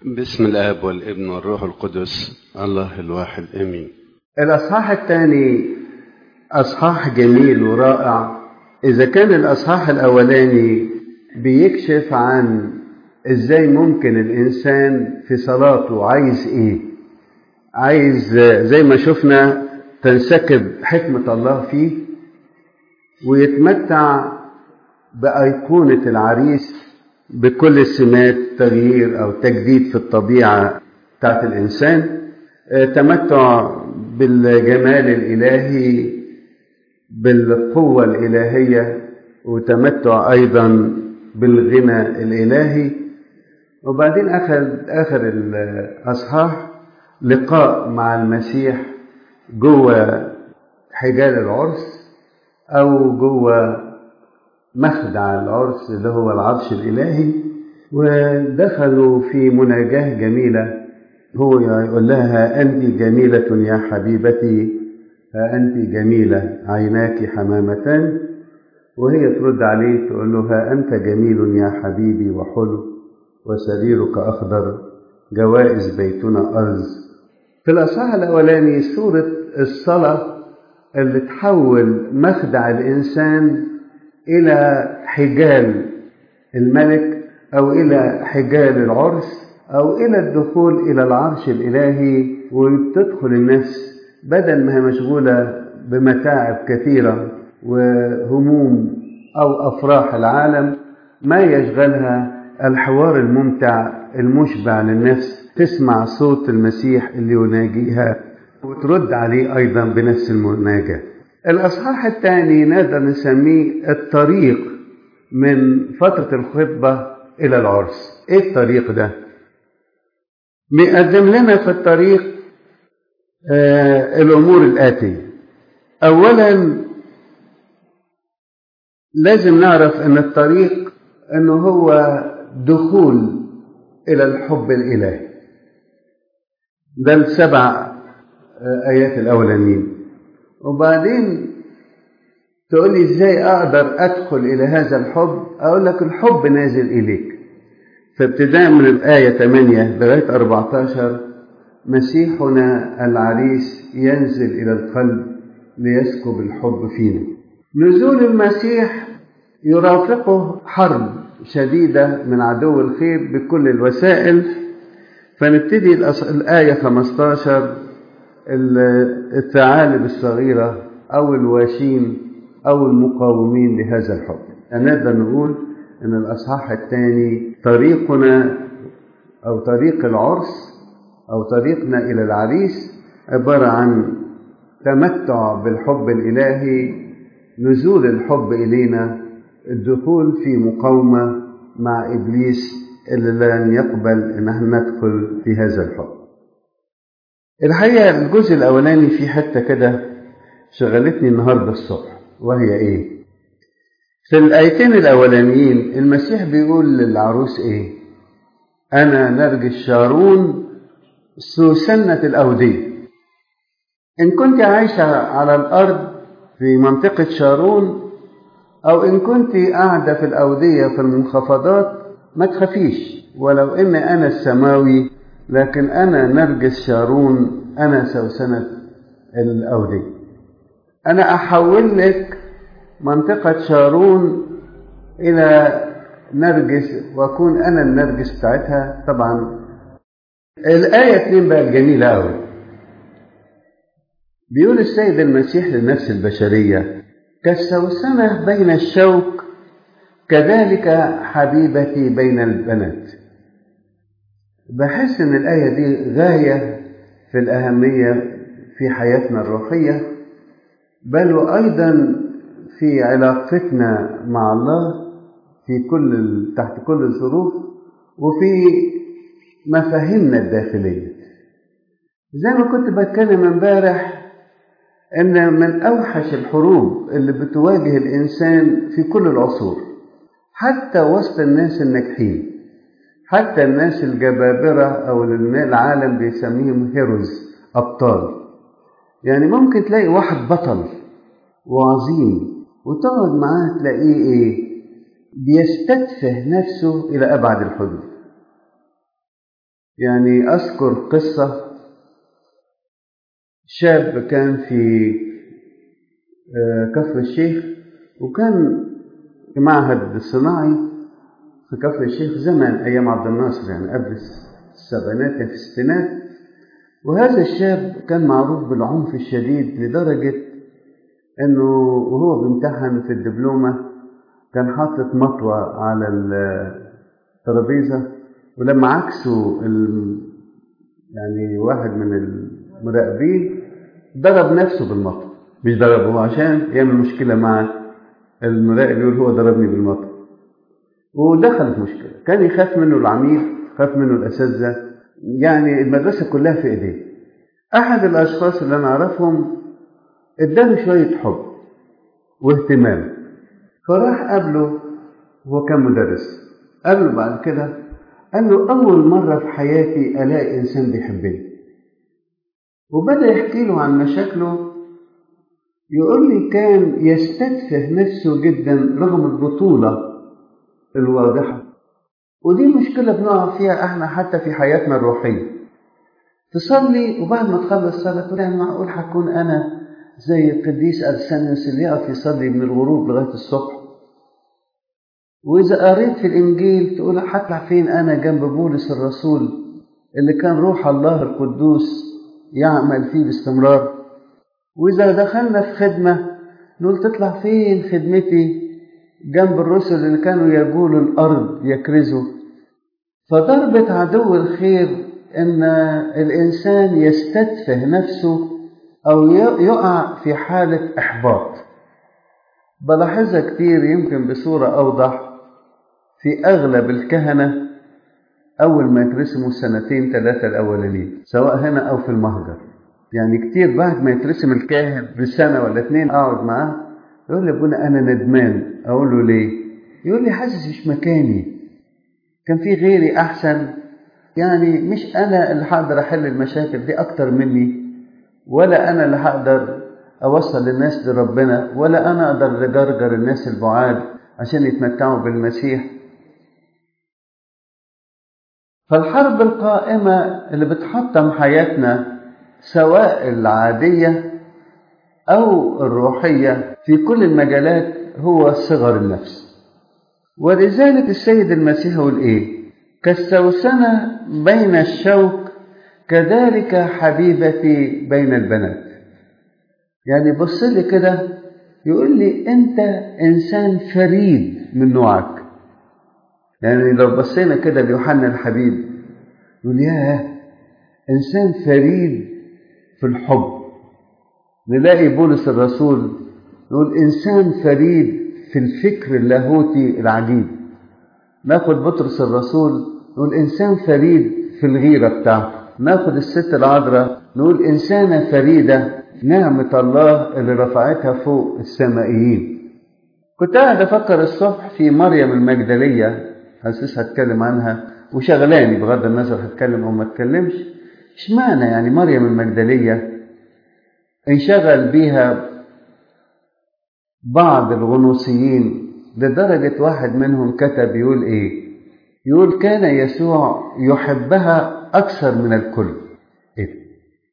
بسم الآب والابن والروح القدس الله الواحد آمين الأصحاح الثاني أصحاح جميل ورائع إذا كان الأصحاح الأولاني بيكشف عن إزاي ممكن الإنسان في صلاته عايز إيه عايز زي ما شفنا تنسكب حكمة الله فيه ويتمتع بأيقونة العريس بكل السمات تغيير أو تجديد في الطبيعة بتاعت الإنسان تمتع بالجمال الإلهي بالقوة الإلهية وتمتع أيضا بالغنى الإلهي وبعدين أخذ آخر الأصحاح لقاء مع المسيح جوه حجال العرس أو جوه مخدع العرس اللي هو العرش الإلهي ودخلوا في مناجاة جميلة هو يقول لها أنت جميلة يا حبيبتي ها أنت جميلة عيناك حمامتان وهي ترد عليه تقول له ها أنت جميل يا حبيبي وحلو وسريرك أخضر جوائز بيتنا أرز في الأصحاح الأولاني سورة الصلاة اللي تحول مخدع الإنسان إلى حجال الملك أو إلى حجال العرس أو إلى الدخول إلى العرش الإلهي وتدخل النفس بدل ما هي مشغولة بمتاعب كثيرة وهموم أو أفراح العالم ما يشغلها الحوار الممتع المشبع للنفس تسمع صوت المسيح اللي يناجيها وترد عليه أيضا بنفس المناجاة الأصحاح الثاني نقدر نسميه الطريق من فترة الخطبة إلى العرس إيه الطريق ده؟ بيقدم لنا في الطريق آه الأمور الآتية أولا لازم نعرف أن الطريق أنه هو دخول إلى الحب الإلهي ده السبع آه آيات الأولانيين وبعدين تقول لي ازاي اقدر ادخل الى هذا الحب اقول لك الحب نازل اليك فابتداء من الايه 8 لغايه 14 مسيحنا العريس ينزل الى القلب ليسكب الحب فينا نزول المسيح يرافقه حرب شديده من عدو الخير بكل الوسائل فنبتدي الآية 15 الثعالب الصغيرة أو الواشين أو المقاومين لهذا الحب نقدر نقول أن الأصحاح الثاني طريقنا أو طريق العرس أو طريقنا إلى العريس عبارة عن تمتع بالحب الإلهي نزول الحب إلينا الدخول في مقاومة مع إبليس اللي لن يقبل أن احنا ندخل في هذا الحب الحقيقة الجزء الأولاني في حتة كده شغلتني النهاردة الصبح وهي إيه؟ في الآيتين الأولانيين المسيح بيقول للعروس إيه؟ أنا نرجس شارون سوسنة الأودية إن كنت عايشة على الأرض في منطقة شارون أو إن كنت قاعدة في الأودية في المنخفضات ما تخافيش ولو إن أنا السماوي لكن أنا نرجس شارون أنا سوسنة الأودية أنا أحول لك منطقة شارون إلى نرجس وأكون أنا النرجس بتاعتها طبعا الآية اتنين بقى الجميلة أوي بيقول السيد المسيح للنفس البشرية كالسوسنة بين الشوك كذلك حبيبتي بين البنات بحس ان الايه دي غايه في الاهميه في حياتنا الروحيه بل وايضا في علاقتنا مع الله في كل تحت كل الظروف وفي مفاهيمنا الداخليه زي ما كنت بتكلم امبارح ان من اوحش الحروب اللي بتواجه الانسان في كل العصور حتى وسط الناس الناجحين حتى الناس الجبابرة أو العالم بيسميهم هيروز أبطال يعني ممكن تلاقي واحد بطل وعظيم وتقعد معاه تلاقيه إيه بيستتفه نفسه إلى أبعد الحدود يعني أذكر قصة شاب كان في كفر الشيخ وكان في معهد صناعي في كفر الشيخ زمان أيام عبد الناصر يعني قبل السبعينات يعني في الستينات وهذا الشاب كان معروف بالعنف الشديد لدرجة إنه وهو بيمتحن في الدبلومة كان حاطط مطوة على الترابيزة ولما عكسوا يعني واحد من المراقبين ضرب نفسه بالمطوة مش ضربه عشان يعمل مشكلة مع المراقب يقول هو ضربني بالمطوة ودخل في مشكلة كان يخاف منه العميد خاف منه الأساتذة يعني المدرسة كلها في إيديه أحد الأشخاص اللي أنا أعرفهم اداله شوية حب واهتمام فراح قابله هو كان مدرس قابله بعد كده قال له أول مرة في حياتي ألاقي إنسان بيحبني وبدأ يحكي له عن مشاكله يقول لي كان يستتفه نفسه جدا رغم البطولة الواضحة ودي مشكلة بنقع فيها احنا حتى في حياتنا الروحية تصلي وبعد ما تخلص صلاة تقول يعني معقول هكون أنا زي القديس أرسانيوس اللي يقف يصلي من الغروب لغاية الصبح وإذا قريت في الإنجيل تقول هطلع فين أنا جنب بولس الرسول اللي كان روح الله القدوس يعمل فيه باستمرار وإذا دخلنا في خدمة نقول تطلع فين خدمتي جنب الرسل اللي كانوا يجولوا الأرض يكرزوا فضربة عدو الخير إن الإنسان يستتفه نفسه أو يقع في حالة إحباط بلاحظها كتير يمكن بصورة أوضح في أغلب الكهنة أول ما يترسموا السنتين ثلاثة الأولانيين سواء هنا أو في المهجر يعني كتير بعد ما يترسم الكاهن بسنة ولا اتنين أقعد معاه يقول لي ابونا أنا ندمان أقول له ليه؟ يقول لي حاسس مش مكاني كان في غيري أحسن يعني مش أنا اللي هقدر أحل المشاكل دي أكتر مني ولا أنا اللي هقدر أوصل الناس لربنا ولا أنا أقدر أجرجر الناس البعاد عشان يتمتعوا بالمسيح فالحرب القائمة اللي بتحطم حياتنا سواء العادية أو الروحية في كل المجالات هو صغر النفس ولذلك السيد المسيح يقول إيه كالسوسنة بين الشوك كذلك حبيبتي بين البنات يعني بص لي كده يقول لي أنت إنسان فريد من نوعك يعني لو بصينا كده ليوحنا الحبيب يقول ياه إنسان فريد في الحب نلاقي بولس الرسول يقول إنسان فريد في الفكر اللاهوتي العجيب ناخد بطرس الرسول نقول إنسان فريد في الغيرة بتاعته ناخد الست العذراء نقول إنسانة فريدة نعمة الله اللي رفعتها فوق السمائيين كنت قاعد أفكر الصبح في مريم المجدلية حاسس هتكلم عنها وشغلاني بغض النظر هتكلم أو ما اتكلمش اشمعنى يعني مريم المجدلية انشغل بيها بعض الغنوصيين لدرجة واحد منهم كتب يقول ايه يقول كان يسوع يحبها أكثر من الكل إيه؟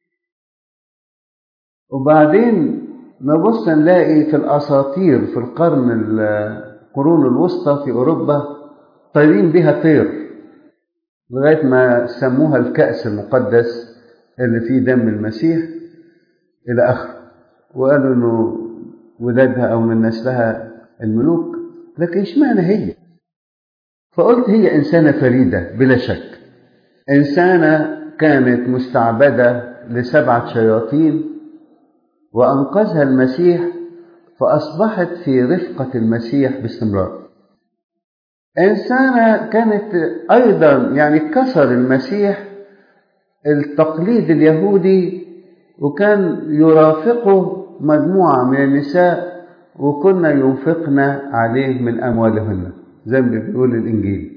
وبعدين نبص نلاقي في الأساطير في القرن القرون الوسطى في أوروبا طايرين بها طير لغاية ما سموها الكأس المقدس اللي فيه دم المسيح إلى آخره وقالوا إنه ولادها أو من نسلها الملوك لكن اشمعنى هي؟ فقلت هي إنسانة فريدة بلا شك إنسانة كانت مستعبدة لسبعة شياطين وأنقذها المسيح فأصبحت في رفقة المسيح باستمرار إنسانة كانت أيضا يعني كسر المسيح التقليد اليهودي وكان يرافقه مجموعة من النساء وكنا ينفقن عليه من أموالهن زي ما بيقول الإنجيل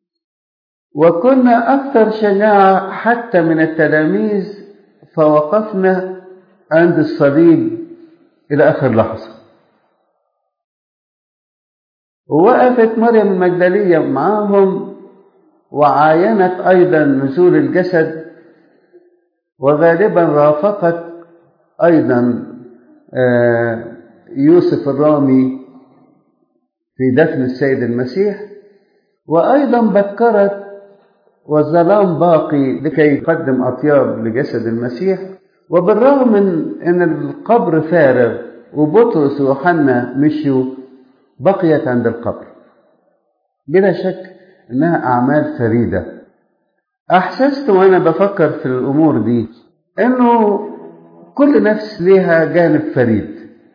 وكنا أكثر شجاعة حتى من التلاميذ فوقفنا عند الصليب إلى آخر لحظة ووقفت مريم المجدلية معاهم وعاينت أيضا نزول الجسد وغالبا رافقت أيضا يوسف الرامي في دفن السيد المسيح وأيضا بكرت والظلام باقي لكي يقدم أطياب لجسد المسيح وبالرغم من أن القبر فارغ وبطرس ويوحنا مشيوا بقيت عند القبر بلا شك انها اعمال فريده احسست وانا بفكر في الامور دي انه كل نفس ليها جانب فريد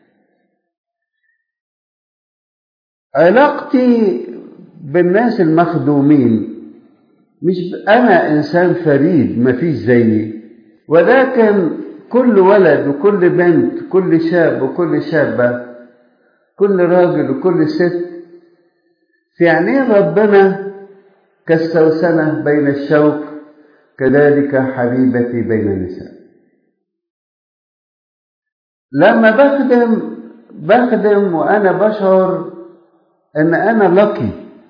علاقتي بالناس المخدومين مش انا انسان فريد مفيش زيي ولكن كل ولد وكل بنت كل شاب وكل شابه كل راجل وكل ست في عينين ربنا كالسوسنة بين الشوك كذلك حبيبتي بين النساء لما بخدم بخدم وأنا بشعر إن أنا لقي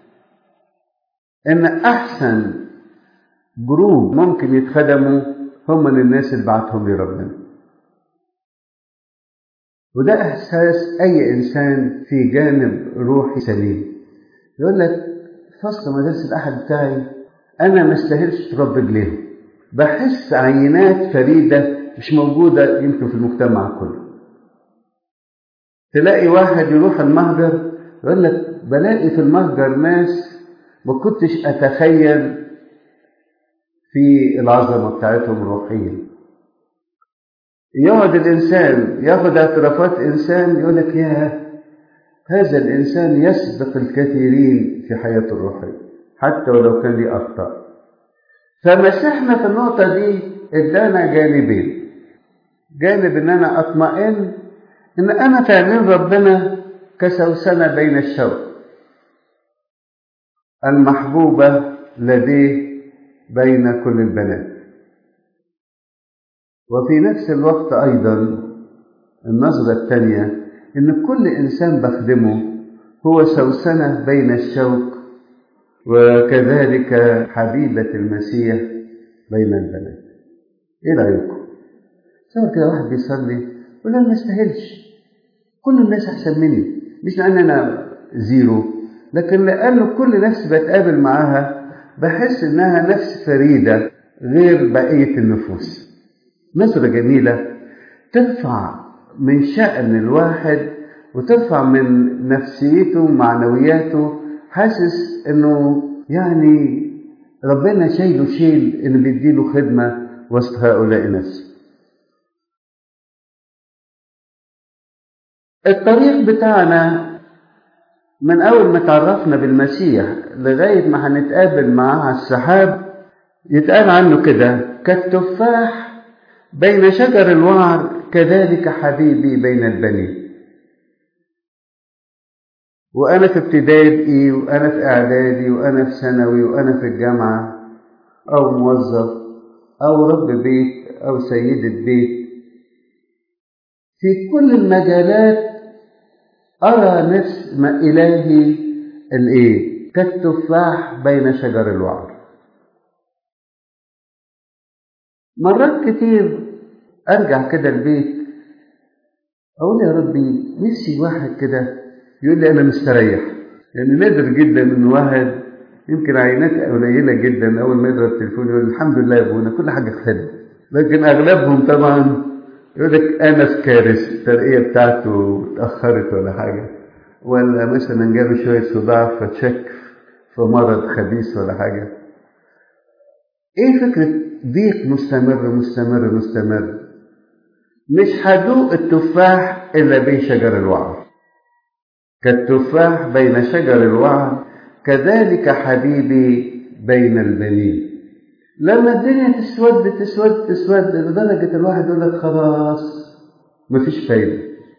إن أحسن جروب ممكن يتخدموا هم الناس اللي بعتهم لي ربنا وده إحساس أي إنسان في جانب روحي سليم يقول لك فصل مدارس الأحد بتاعي أنا ما استاهلش تراب رجليهم بحس عينات فريدة مش موجودة يمكن في المجتمع كله تلاقي واحد يروح المهجر يقول لك بلاقي في المهجر ناس ما كنتش أتخيل في العظمة بتاعتهم روحيا يقعد الإنسان ياخد اعترافات إنسان يقول لك ياه هذا الإنسان يسبق الكثيرين في حياته الروحية حتى ولو كان ليه أخطاء فمسحنا في النقطة دي ادانا جانبين جانب ان انا اطمئن ان انا في عينين ربنا كسوسنة بين الشوك المحبوبة لديه بين كل البنات وفي نفس الوقت ايضا النظرة الثانية ان كل انسان بخدمه هو سوسنة بين الشوك وكذلك حبيبة المسيح بين البنات ايه رأيكم تصور كده واحد بيصلي يقول انا ما استاهلش كل الناس احسن مني مش لان انا زيرو لكن لانه كل نفس بتقابل معاها بحس انها نفس فريده غير بقيه النفوس نظره جميله ترفع من شأن الواحد وترفع من نفسيته ومعنوياته حاسس انه يعني ربنا شايله شيل انه بيديله خدمه وسط هؤلاء الناس الطريق بتاعنا من أول ما تعرفنا بالمسيح لغاية ما هنتقابل معاه على السحاب يتقال عنه كده كالتفاح بين شجر الوعر كذلك حبيبي بين البنين وأنا في ابتدائي وأنا في إعدادي وأنا في ثانوي وأنا في الجامعة أو موظف أو رب بيت أو سيدة بيت في كل المجالات أرى نفس ما إلهي الإيه؟ كالتفاح بين شجر الوعر. مرات كتير أرجع كده البيت أقول يا ربي نفسي واحد كده يقول لي أنا مستريح يعني نادر جدا إن واحد يمكن عينات قليلة جدا أول ما يضرب التليفون يقول الحمد لله يا أبونا كل حاجة حلوة لكن أغلبهم طبعا يقول لك انا في كارثه الترقيه بتاعته اتاخرت ولا حاجه ولا مثلا جاله شويه صداع فتشك في مرض خبيث ولا حاجه ايه فكره ضيق مستمر مستمر مستمر مش هدوق التفاح الا بين شجر الوعر كالتفاح بين شجر الوعر كذلك حبيبي بين البنين لما الدنيا تسود تسود تسود لدرجة الواحد يقول لك خلاص مفيش فايدة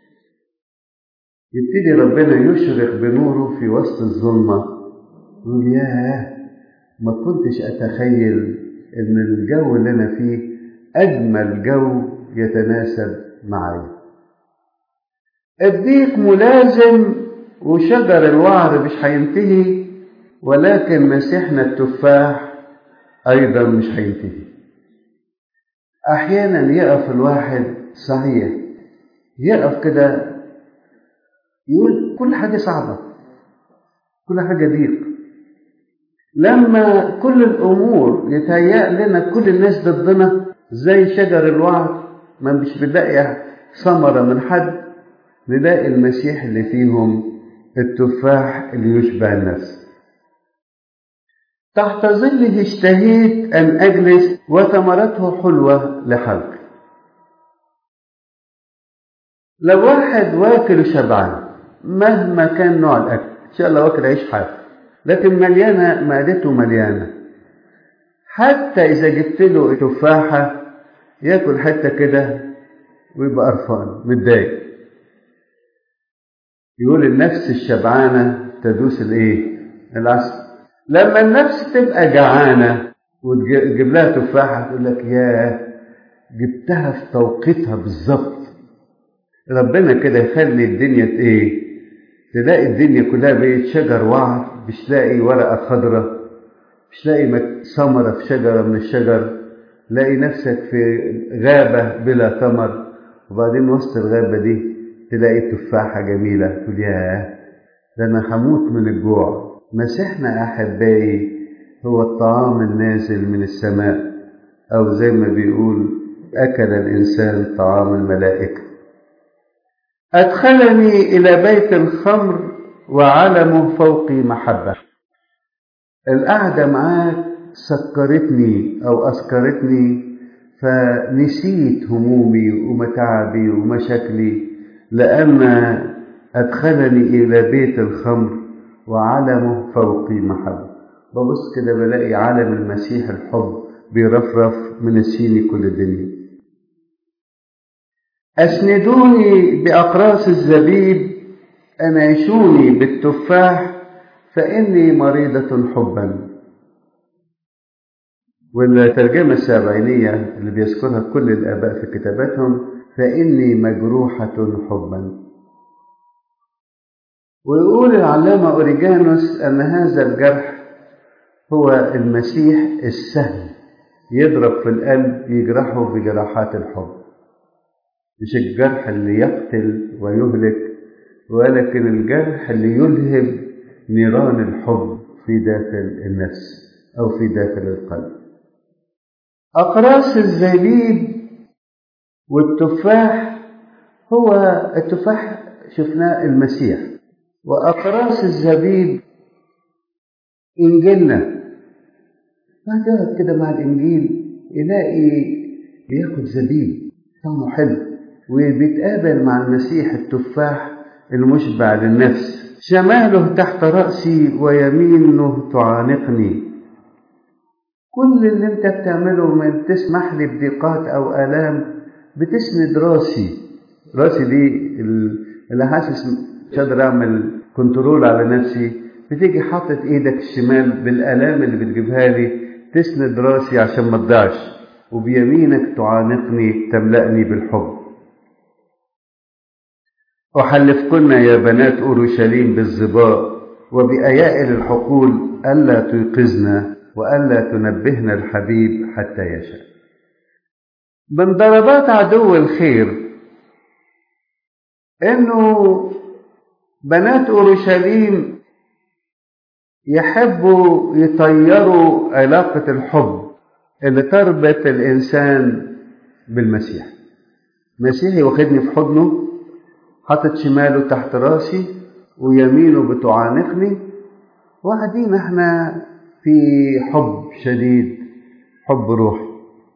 يبتدي ربنا يشرق بنوره في وسط الظلمة يقول ياه ما كنتش أتخيل إن الجو اللي أنا فيه أجمل جو يتناسب معي الضيق ملازم وشجر الوعر مش هينتهي ولكن مسيحنا التفاح أيضا مش هينتهي أحيانا يقف الواحد صحيح يقف كده يقول كل حاجة صعبة كل حاجة ضيق لما كل الأمور يتهيأ لنا كل الناس ضدنا زي شجر الوعد ما مش بنلاقي ثمرة من حد نلاقي المسيح اللي فيهم التفاح اللي يشبع النفس تحت ظله اشتهيت أن أجلس وثمرته حلوة لحلقي لو واحد واكل وشبعان مهما كان نوع الأكل إن شاء الله واكل عيش حاف لكن مليانة معدته مليانة حتى إذا جبت له تفاحة ياكل حتة كده ويبقى قرفان متضايق يقول النفس الشبعانة تدوس الايه؟ العسل لما النفس تبقى جعانة وتجيب لها تفاحة تقول لك ياه جبتها في توقيتها بالظبط ربنا كده يخلي الدنيا ايه تلاقي الدنيا كلها بقت شجر وعر مش لاقي ورقة خضراء مش لاقي ثمرة في شجرة من الشجر لاقي نفسك في غابة بلا ثمر وبعدين وسط الغابة دي تلاقي تفاحة جميلة تقول ياه ده أنا هموت من الجوع مسيحنا أحبائي هو الطعام النازل من السماء أو زي ما بيقول أكل الإنسان طعام الملائكة أدخلني إلى بيت الخمر وعلمه فوقي محبة القعدة معاك سكرتني أو أسكرتني فنسيت همومي ومتاعبي ومشاكلي لأما أدخلني إلى بيت الخمر وعلمه فوقي محبة ببص كده بلاقي علم المسيح الحب بيرفرف من السيني كل الدنيا أسندوني بأقراص الزبيب أنعشوني بالتفاح فإني مريضة حبا والترجمة السبعينية اللي بيذكرها كل الآباء في كتاباتهم فإني مجروحة حبا ويقول العلامة أوريجانوس أن هذا الجرح هو المسيح السهل يضرب في القلب يجرحه بجراحات الحب مش الجرح اللي يقتل ويهلك ولكن الجرح اللي يلهب نيران الحب في داخل النفس أو في داخل القلب أقراص الزبيب والتفاح هو التفاح شفناه المسيح وأقراص الزبيب إنجيلنا فجأة كده مع الإنجيل يلاقي بياخد زبيب طعمه حلو وبيتقابل مع المسيح التفاح المشبع للنفس شماله تحت رأسي ويمينه تعانقني كل اللي انت بتعمله من تسمح لي بضيقات او الام بتسند راسي راسي دي اللي حاسس مش قادر اعمل كنترول على نفسي بتيجي حاطط ايدك الشمال بالالام اللي بتجيبها لي تسند راسي عشان ما تضيعش وبيمينك تعانقني تملأني بالحب أحلفكن يا بنات أورشليم بالظباء وبأيائل الحقول ألا تيقظنا وألا تنبهنا الحبيب حتى يشاء من ضربات عدو الخير إنه بنات أورشليم يحبوا يطيروا علاقة الحب اللي تربط الإنسان بالمسيح مسيحي واخدني في حضنه حاطط شماله تحت راسي ويمينه بتعانقني وقاعدين احنا في حب شديد حب روحي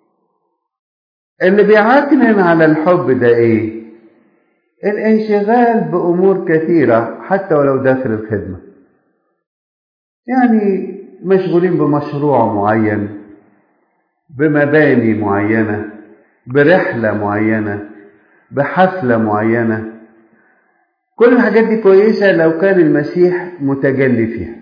اللي بيعكنن على الحب ده ايه الانشغال بامور كثيره حتى ولو داخل الخدمه يعني مشغولين بمشروع معين بمباني معينه برحله معينه بحفله معينه كل الحاجات دي كويسه لو كان المسيح متجلي فيها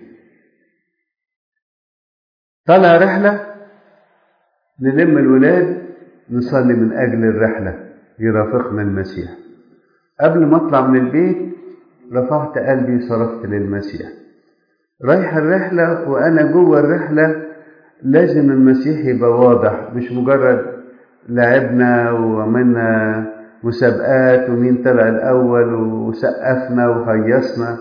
طلع رحله نلم الولاد نصلي من اجل الرحله يرافقنا المسيح قبل ما اطلع من البيت رفعت قلبي وصرفت للمسيح رايح الرحلة وأنا جوه الرحلة لازم المسيح يبقى واضح مش مجرد لعبنا وعملنا مسابقات ومين طلع الأول وسقفنا وهيصنا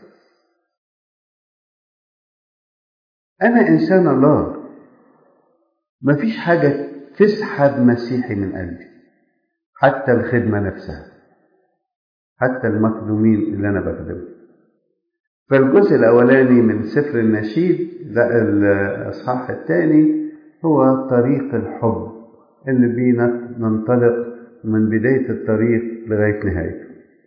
أنا إنسان الله مفيش حاجة تسحب مسيحي من قلبي حتى الخدمة نفسها حتى المخدومين اللي أنا بخدمهم فالجزء الأولاني من سفر النشيد لا الإصحاح الثاني هو طريق الحب اللي بينا ننطلق من بداية الطريق لغاية نهايته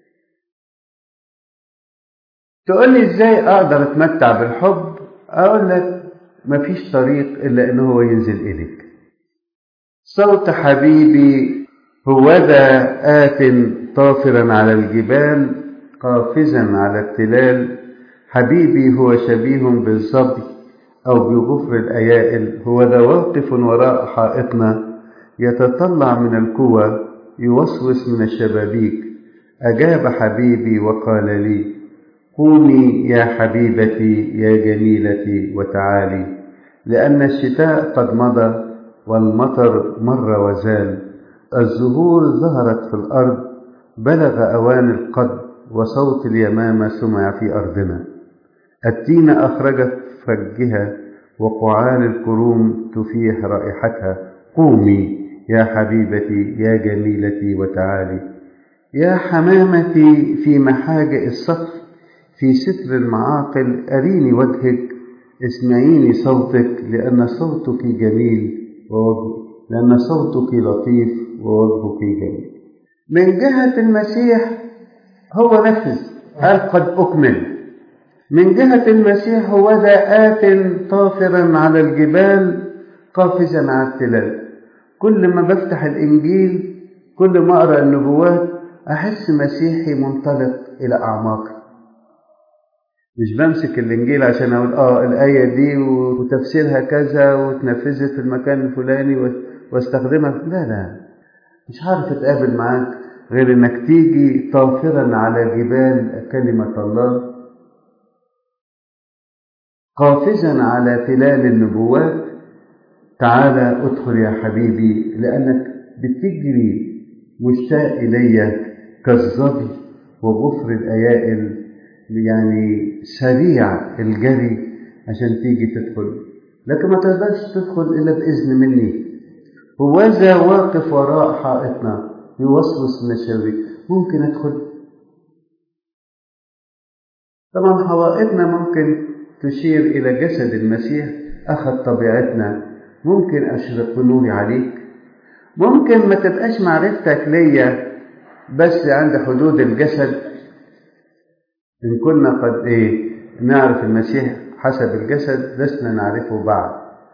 تقول لي ازاي اقدر اتمتع بالحب اقول لك مفيش طريق الا ان هو ينزل اليك صوت حبيبي هوذا آت طافرا على الجبال قافزا على التلال حبيبي هو شبيه بالظبي أو بغفر الأيائل هو ذا واقف وراء حائطنا يتطلع من الكوى يوسوس من الشبابيك أجاب حبيبي وقال لي قومي يا حبيبتي يا جميلتي وتعالي لأن الشتاء قد مضى والمطر مر وزال الزهور ظهرت في الأرض بلغ أوان القد وصوت اليمامة سمع في أرضنا التين أخرجت فرجها وقعان الكروم تفيح رائحتها قومي يا حبيبتي يا جميلتي وتعالي يا حمامتي في محاجئ الصف في ستر المعاقل أريني وجهك اسمعيني صوتك لأن صوتك جميل ووجه لأن صوتك لطيف ووجهك جميل من جهة المسيح هو نفذ قال قد أكمل من جهة المسيح هو ذا آت طافرا على الجبال قافزا على التلال كل ما بفتح الإنجيل كل ما أقرأ النبوات أحس مسيحي منطلق إلى أعماقي مش بمسك الإنجيل عشان أقول آه الآية دي وتفسيرها كذا وتنفذت في المكان الفلاني واستخدمها لا لا مش عارف أتقابل معاك غير إنك تيجي طافرا على جبال كلمة الله قافزا على تلال النبوات تعالى ادخل يا حبيبي لأنك بتجري مشتاق إلي كالظبي وغفر الأيائل يعني سريع الجري عشان تيجي تدخل لكن ما تقدرش تدخل إلا بإذن مني هوذا واقف وراء حائطنا يوسوس من الشبابيك ممكن أدخل طبعا حوائطنا ممكن تشير إلى جسد المسيح أخذ طبيعتنا ممكن أشرق بنوري عليك ممكن ما تبقاش معرفتك ليا بس عند حدود الجسد إن كنا قد إيه نعرف المسيح حسب الجسد لسنا نعرفه بعد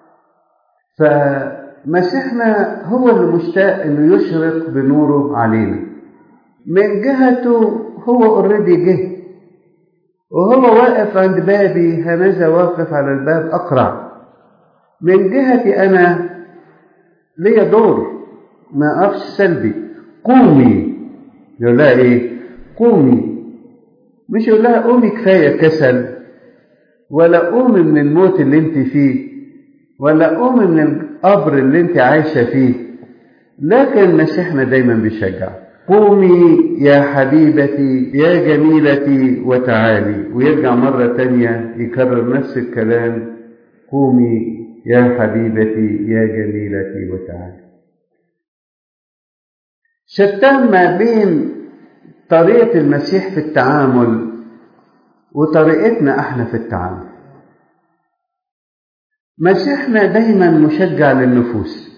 فمسيحنا هو اللي مشتاق إنه يشرق بنوره علينا من جهته هو اوريدي جه وهو واقف عند بابي هنذا واقف على الباب أقرع من جهتي أنا ليا دور ما أقفش سلبي قومي يقول لها إيه قومي مش يقول لها قومي كفاية كسل ولا قومي من الموت اللي انت فيه ولا قومي من القبر اللي انت عايشة فيه لكن مسيحنا دايما بيشجع قومي يا حبيبتي يا جميلتي وتعالي ويرجع مرة تانية يكرر نفس الكلام قومي يا حبيبتي يا جميلتي وتعالي شتان ما بين طريقة المسيح في التعامل وطريقتنا احنا في التعامل مسيحنا دايما مشجع للنفوس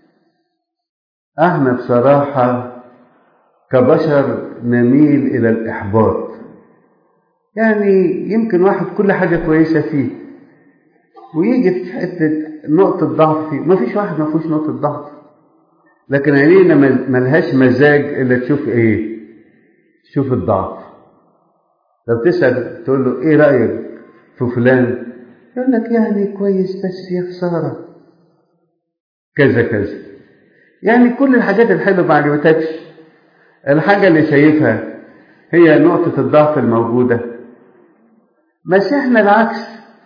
احنا بصراحة كبشر نميل الى الاحباط يعني يمكن واحد كل حاجة كويسة فيه ويجي في حتة نقطة ضعف فيه مفيش واحد ما فيهوش نقطة ضعف لكن عينينا ملهاش مزاج الا تشوف ايه شوف الضعف لو تسأل تقول له ايه رأيك في فلان يقول لك يعني كويس بس يا خسارة كذا كذا يعني كل الحاجات الحلوة ما عجبتكش الحاجة اللي شايفها هي نقطة الضعف الموجودة مسيحنا العكس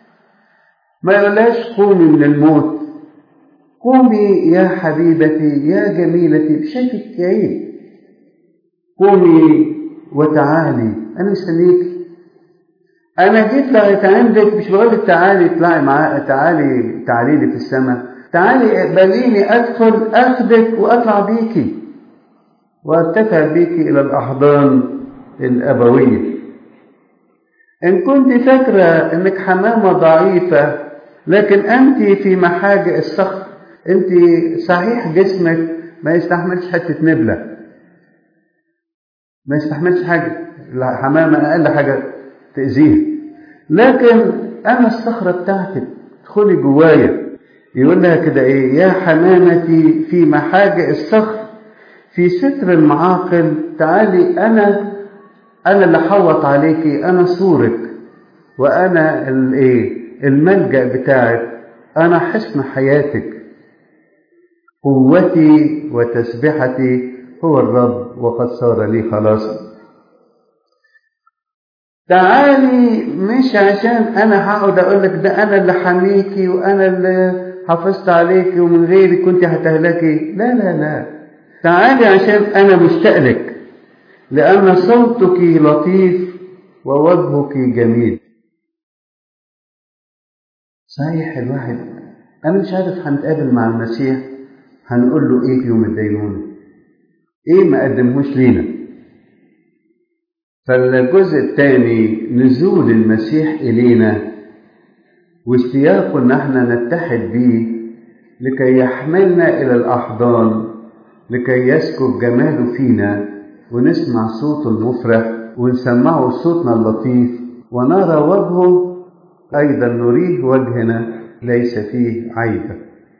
ما يقولهاش قومي من الموت قومي يا حبيبتي يا جميلتي شايفك عيب قومي وتعالي انا مستنيك انا جيت لغايه عندك مش بقول لك تعالي اطلعي معايا تعالي تعالي لي في السماء تعالي اقبليني ادخل اخدك واطلع بيكي وارتفع بيكي الى الاحضان الابويه ان كنت فاكره انك حمامه ضعيفه لكن انت في محاجئ الصخر انت صحيح جسمك ما يستحملش حته نبله ما يستحملش حاجه الحمامه اقل حاجه تاذيها لكن انا الصخره بتاعتك ادخلي جوايا يقول لها كده ايه يا حمامتي في محاجئ الصخر في ستر المعاقل تعالي انا انا اللي حوط عليكي انا صورك وانا الايه الملجا بتاعك انا حصن حياتك قوتي وتسبحتي هو الرب وقد صار لي خلاصا تعالي مش عشان انا هقعد اقول لك ده انا اللي حميكي وانا اللي حافظت عليكي ومن غيري كنت هتهلكي لا لا لا تعالي عشان انا مشتاق لك لان صوتك لطيف ووجهك جميل صحيح الواحد انا مش عارف هنتقابل مع المسيح هنقول له ايه في يوم الدينونه ايه ما قدمهوش لينا فالجزء الثاني نزول المسيح إلينا واشتياقه إن احنا نتحد به لكي يحملنا إلى الأحضان لكي يسكب جماله فينا ونسمع صوته المفرح ونسمعه صوتنا اللطيف ونرى وجهه أيضا نريه وجهنا ليس فيه عيبة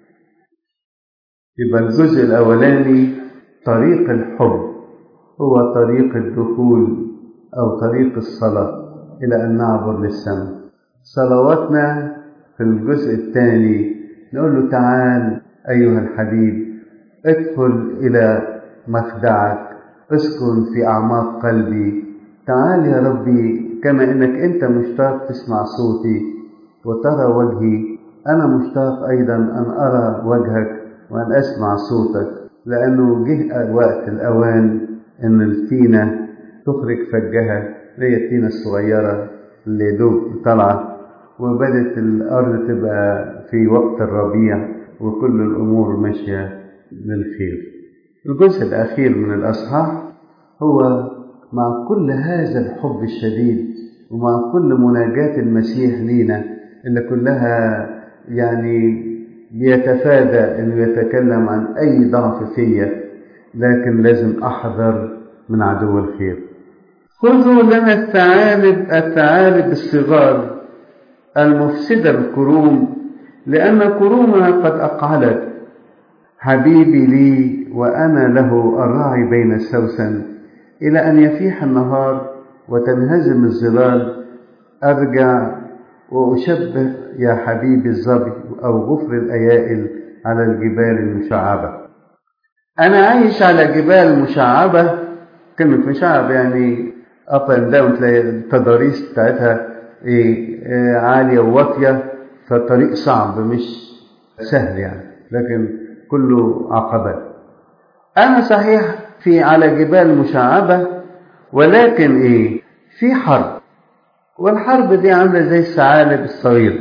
يبقى الجزء الأولاني طريق الحب هو طريق الدخول أو طريق الصلاة إلى أن نعبر للسماء صلواتنا في الجزء الثاني نقول له تعال أيها الحبيب ادخل إلى مخدعك اسكن في أعماق قلبي تعال يا ربي كما إنك أنت مشتاق تسمع صوتي وترى وجهي أنا مشتاق أيضا أن أرى وجهك وأن أسمع صوتك لأنه جه وقت الأوان إن التينة تخرج فجها هي التينة الصغيرة اللي دوب طالعة وبدت الأرض تبقى في وقت الربيع وكل الأمور ماشية للخير الجزء الأخير من الأصحاح هو مع كل هذا الحب الشديد ومع كل مناجاة المسيح لينا اللي كلها يعني بيتفادى انه يتكلم عن اي ضعف فيا لكن لازم احذر من عدو الخير خذوا لنا الثعالب الثعالب الصغار المفسدة الكروم لأن كرومنا قد أقعلت حبيبي لي وأنا له الراعي بين السوسن إلى أن يفيح النهار وتنهزم الظلال أرجع وأشبه يا حبيبي الظبي أو غفر الأيائل على الجبال المشعبة أنا عايش على جبال مشعبة كلمة مشعب يعني up and down تلاقي التضاريس بتاعتها إيه آه عالية وواطية فالطريق صعب مش سهل يعني لكن كله عقبات أنا صحيح في على جبال مشعبة ولكن إيه في حرب والحرب دي عاملة زي الثعالب الصغير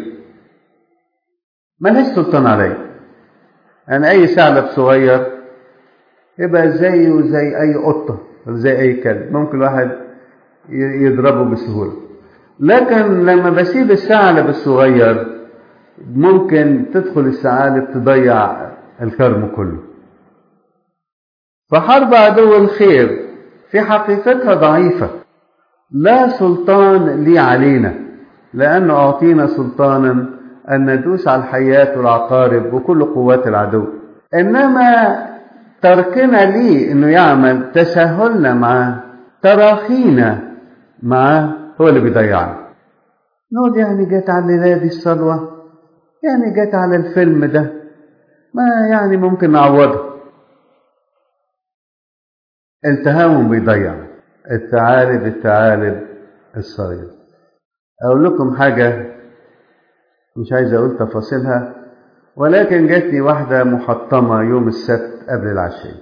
ملهاش سلطان عليا أنا أي ثعلب صغير يبقى زيه زي أي قطة زي أي كلب ممكن الواحد يضربه بسهولة لكن لما بسيب الثعلب الصغير ممكن تدخل الثعالب تضيع الكرم كله فحرب عدو الخير في حقيقتها ضعيفة لا سلطان لي علينا لأنه أعطينا سلطانا أن ندوس على الحياة والعقارب وكل قوات العدو إنما تركنا ليه أنه يعمل تساهلنا معاه تراخينا معاه هو اللي بيضيعنا نقول يعني جت على الليلة دي الصلوة يعني جت على الفيلم ده ما يعني ممكن نعوضها التهاون بيضيع الثعالب الثعالب الصغير أقول لكم حاجة مش عايز أقول تفاصيلها ولكن جاتني واحدة محطمة يوم السبت قبل العشية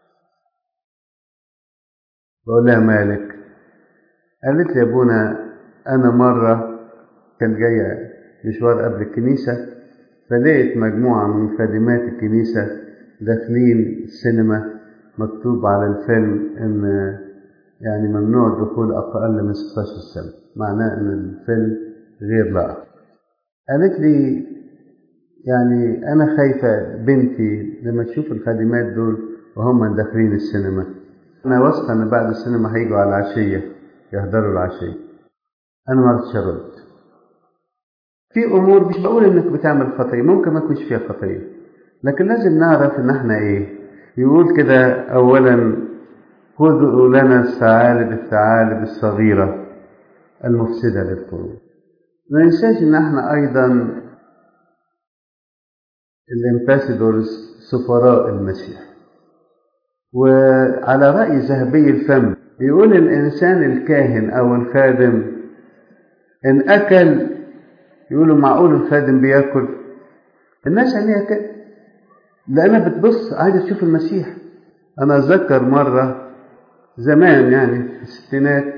بقول لها مالك قالت لي يا ابونا أنا مرة كان جاية مشوار قبل الكنيسة فلقيت مجموعة من خادمات الكنيسة داخلين السينما مكتوب على الفيلم إن يعني ممنوع الدخول أقل من 16 سنة معناه إن الفيلم غير لائق قالت لي يعني أنا خايفة بنتي لما تشوف الخادمات دول وهم داخلين السينما أنا واثقة إن بعد السينما هيجوا على العشية يحضروا العشية أنا ما رضيتش أرد في أمور مش بقول إنك بتعمل خطية ممكن ما يكونش فيها خطية لكن لازم نعرف إن إحنا إيه يقول كده أولا خذوا لنا الثعالب الثعالب الصغيرة المفسدة للقلوب ما ننساش إن إحنا أيضا الامباسدورز سفراء المسيح وعلى رأي ذهبي الفم يقول الإنسان الكاهن أو الخادم إن أكل يقولوا معقول الخادم بياكل الناس عينيها كده لأنها بتبص عايزة تشوف المسيح أنا أتذكر مرة زمان يعني في الستينات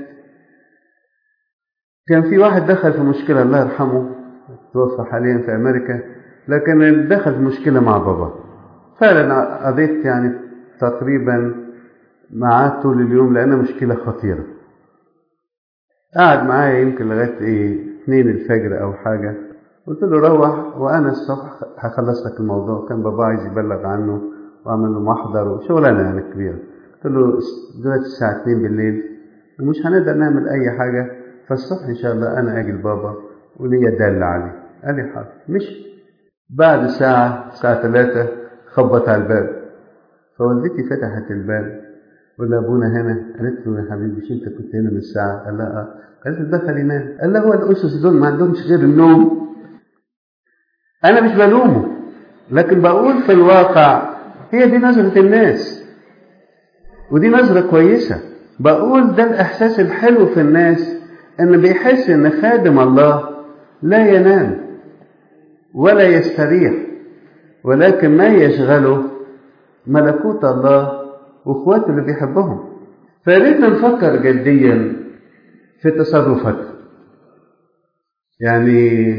كان في واحد دخل في مشكلة الله يرحمه توفى حاليا في أمريكا لكن دخل في مشكلة مع بابا فعلا قضيت يعني تقريبا معاه طول اليوم لأنها مشكلة خطيرة قعد معايا يمكن لغاية إيه اتنين الفجر أو حاجة قلت له روح وأنا الصبح هخلص لك الموضوع كان بابا عايز يبلغ عنه وأعمل له محضر وشغلانة يعني كبيرة قلت له دلوقتي الساعة 2 بالليل ومش هنقدر نعمل أي حاجة فالصبح إن شاء الله أنا أجي لبابا وليا دال عليه قال لي حاضر مشي بعد ساعة ساعة ثلاثة خبط على الباب فوالدتي فتحت الباب قلنا أبونا هنا قالت له يا حبيبي مش أنت كنت هنا من ساعة قال لها آه قالت له دخل ينام قال لها هو الأسس دول ما عندهمش غير النوم أنا مش بلومه لكن بقول في الواقع هي دي نظرة الناس ودي نظرة كويسة بقول ده الإحساس الحلو في الناس إن بيحس إن خادم الله لا ينام ولا يستريح ولكن ما يشغله ملكوت الله واخواته اللي بيحبهم فريدنا نفكر جديا في تصرفاتنا يعني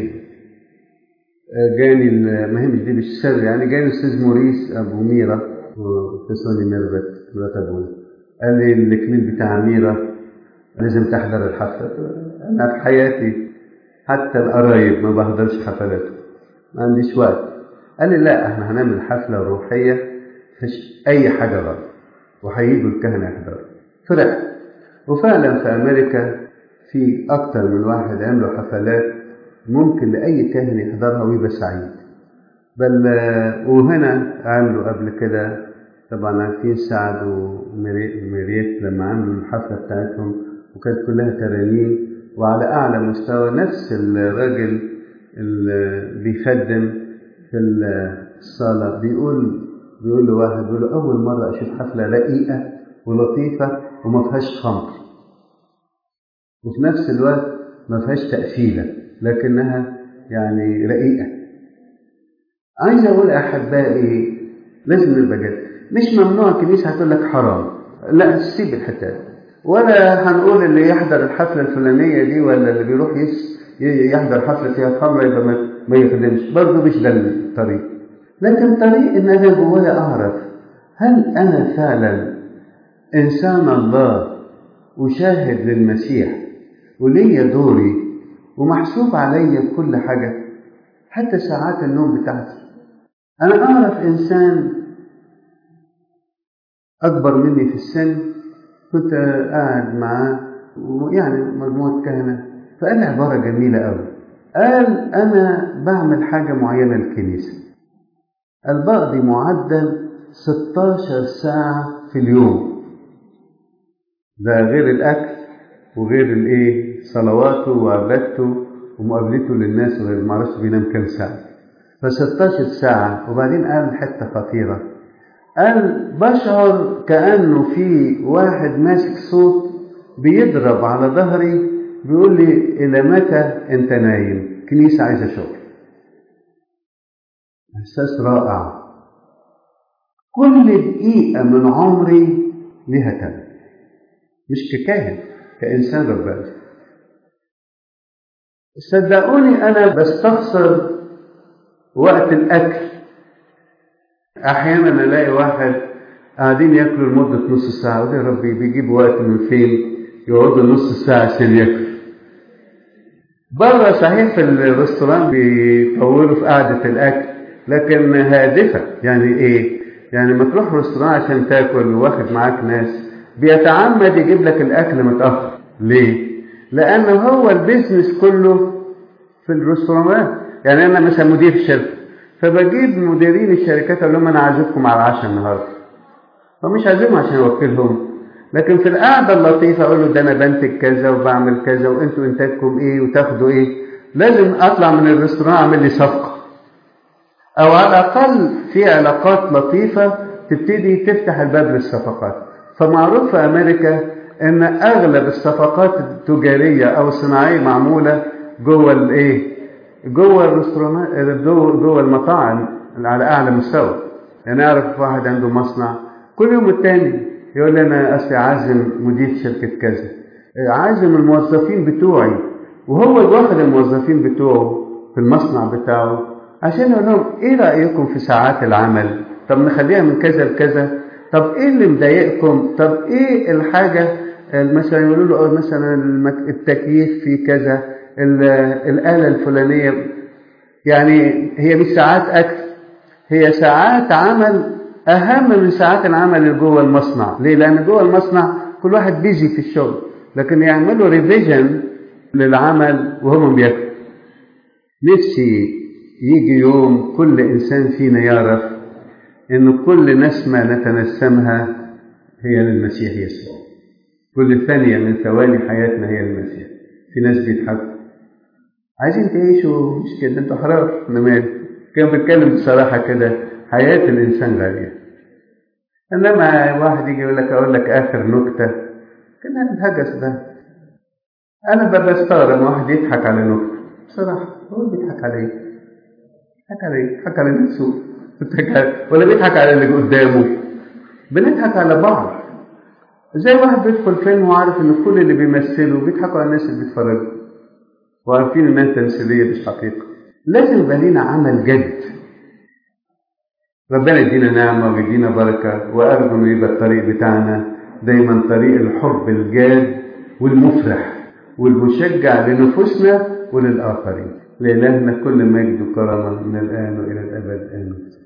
جاني المهم دي مش سر يعني جاني الاستاذ موريس ابو ميرا واتصلني ميرفت مرات ابونا قال لي الكليب بتاع ميرا لازم تحضر الحفله انا في حياتي حتى القرايب ما بحضرش حفلات ما عنديش وقت قال لي لا احنا هنعمل حفله روحيه مفيش اي حاجه غلط وهيجوا الكهنه يحضروا فرحت وفعلا في امريكا في اكتر من واحد عملوا حفلات ممكن لاي كاهن يحضرها ويبقى سعيد بل وهنا عملوا قبل كده طبعا عارفين سعد ومريت لما عملوا الحفله بتاعتهم وكانت كلها ترانيم وعلى اعلى مستوى نفس الراجل اللي بيخدم في الصاله بيقول بيقول له واحد بيقول له اول مره اشوف حفله رقيقه ولطيفه وما فيهاش خمر وفي نفس الوقت ما فيهاش تقفيله لكنها يعني رقيقه عايز اقول احبائي لازم نبقى جد مش ممنوع الكنيسه هتقول لك حرام لا سيب الحته ولا هنقول اللي يحضر الحفله الفلانيه دي ولا اللي بيروح يس يحضر حفله فيها خمره يبقى ما يخدمش برضه مش ده الطريق لكن طريق ان انا جوايا اعرف هل انا فعلا انسان الله وشاهد للمسيح وليا دوري ومحسوب عليا كل حاجه حتى ساعات النوم بتاعتي انا اعرف انسان اكبر مني في السن كنت قاعد معاه يعني مجموعه كهنه فقال لي عباره جميله قوي قال انا بعمل حاجه معينه للكنيسه قال بقضي معدل 16 ساعة في اليوم ده غير الأكل وغير الإيه صلواته وعبادته ومقابلته للناس وغير معرفش بينام كام ساعة ف 16 ساعة وبعدين قال حتة خطيرة قال بشعر كأنه في واحد ماسك صوت بيضرب على ظهري بيقول لي إلى متى أنت نايم؟ كنيسة عايزة شغل إحساس رائع كل دقيقة من عمري ليها تمن مش ككاهن كإنسان رباني صدقوني أنا بستخسر وقت الأكل أحيانا ألاقي واحد قاعدين ياكلوا لمدة نص ساعة أقول يا ربي بيجيبوا وقت من فين يقعدوا نص ساعة عشان ياكلوا بره صحيح في الريستوران بيطولوا في قعدة الأكل لكن هادفة يعني إيه؟ يعني ما تروح ريستوران عشان تاكل واخد معاك ناس بيتعمد يجيب لك الأكل متأخر ليه؟ لأن هو البيزنس كله في الريستورانات يعني أنا مثلا مدير شركة فبجيب مديرين الشركات أقول لهم أنا عازمكم على العشاء النهاردة فمش عازمهم عشان أوكلهم لكن في القعدة اللطيفة أقول له ده أنا بنتج كذا وبعمل كذا وأنتوا إنتاجكم إيه وتاخدوا إيه لازم أطلع من الريستوران أعمل لي صفقة أو على الأقل في علاقات لطيفة تبتدي تفتح الباب للصفقات فمعروف في أمريكا إن أغلب الصفقات التجارية أو الصناعية معمولة جوه الإيه؟ جوه الريستورانات جوه جوه المطاعم على أعلى مستوى يعني أعرف واحد عنده مصنع كل يوم التاني يقول لي أنا أصلي عازم مدير شركة كذا عازم الموظفين بتوعي وهو واخد الموظفين بتوعه في المصنع بتاعه عشان يقول لهم ايه رايكم في ساعات العمل طب نخليها من كذا لكذا طب ايه اللي مضايقكم طب ايه الحاجه مثلا يقولوا له مثلا التكييف في كذا الاله الفلانيه يعني هي مش ساعات اكل هي ساعات عمل اهم من ساعات العمل اللي جوه المصنع ليه لان جوه المصنع كل واحد بيجي في الشغل لكن يعملوا ريفيجن للعمل وهم بياكلوا نفسي يجي يوم كل إنسان فينا يعرف إن كل نسمة نتنسمها هي للمسيح يسوع كل ثانية من ثواني حياتنا هي المسيح في ناس بيضحكوا عايزين تعيشوا مش كده انتوا حرار انا مالي كان بيتكلم بصراحة كده حياة الإنسان غالية إنما واحد يجي يقول لك أقول لك آخر نكتة كان الهجس ده أنا بستغرب واحد يضحك على نكتة بصراحة هو بيضحك على إيه؟ بيضحك على إيه؟ بيضحك على نفسه ولا بيضحك على اللي قدامه بنضحك على بعض زي واحد بيدخل فيلم وعارف ان كل اللي بيمثلوا بيضحكوا على الناس اللي بيتفرجوا وعارفين انها تمثيليه مش حقيقه لازم يبقى لينا عمل جد ربنا يدينا نعمه ويدينا بركه وارجو انه يبقى الطريق بتاعنا دايما طريق الحب الجاد والمفرح والمشجع لنفوسنا وللاخرين لإلهنا كل مجد وكرامه من الان والى الابد امين